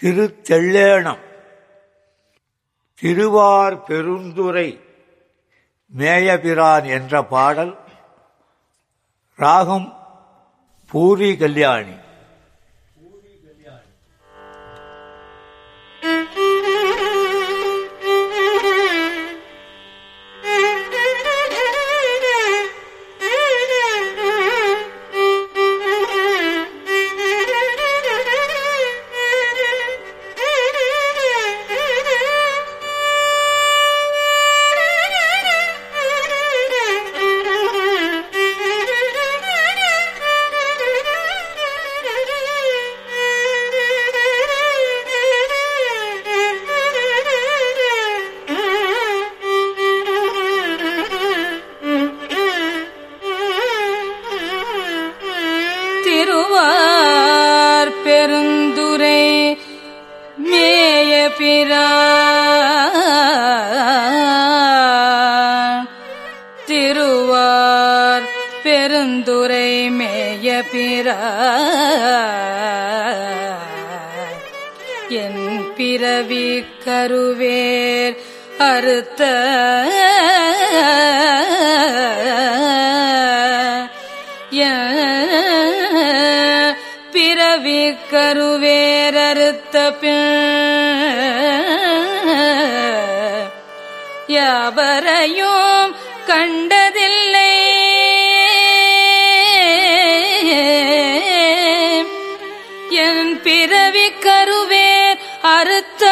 திருத்தெள்ளேணம் திருவார் பெருந்துரை மேயபிரான் என்ற பாடல் ராகம் பூரி கல்யாணி திருவார் பெருந்துரை மேய பிரான் திருவார் பெருந்துரை மேய பிரான் என் பிறவி கருவேர் அறுத்த என் பிறவி கருவேரறுத்த பின் யாவரையும் கண்டதில்லை என் பிறவி கருவேர் அறுத்த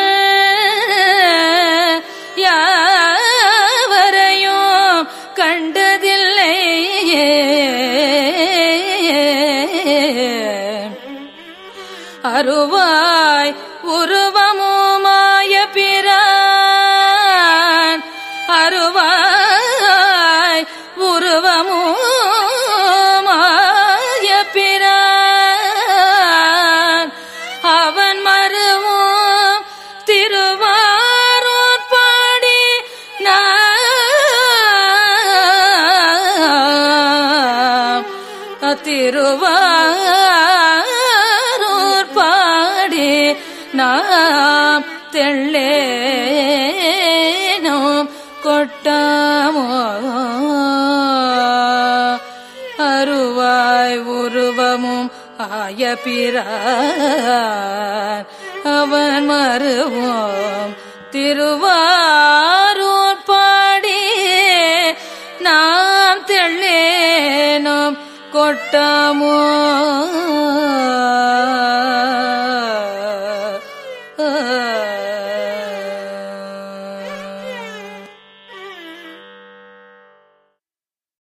பின் யாவரையும் கண்டதில்லை அருவாய் உருவமுமாய பிரான் அருவாய் உருவமுமாய பிரான் அவன் மருவும் திருவாரூர் பாடி நான் திருவாரூர் பாடி நாம் தெள்ளேனோம் கொட்டாமோ அருவாய் உருவமும் ஆய பிரான் அவன் மருவோம் திருவாரூர் பாடி நாம் தெள்ளேனோம் கொட்டாமோ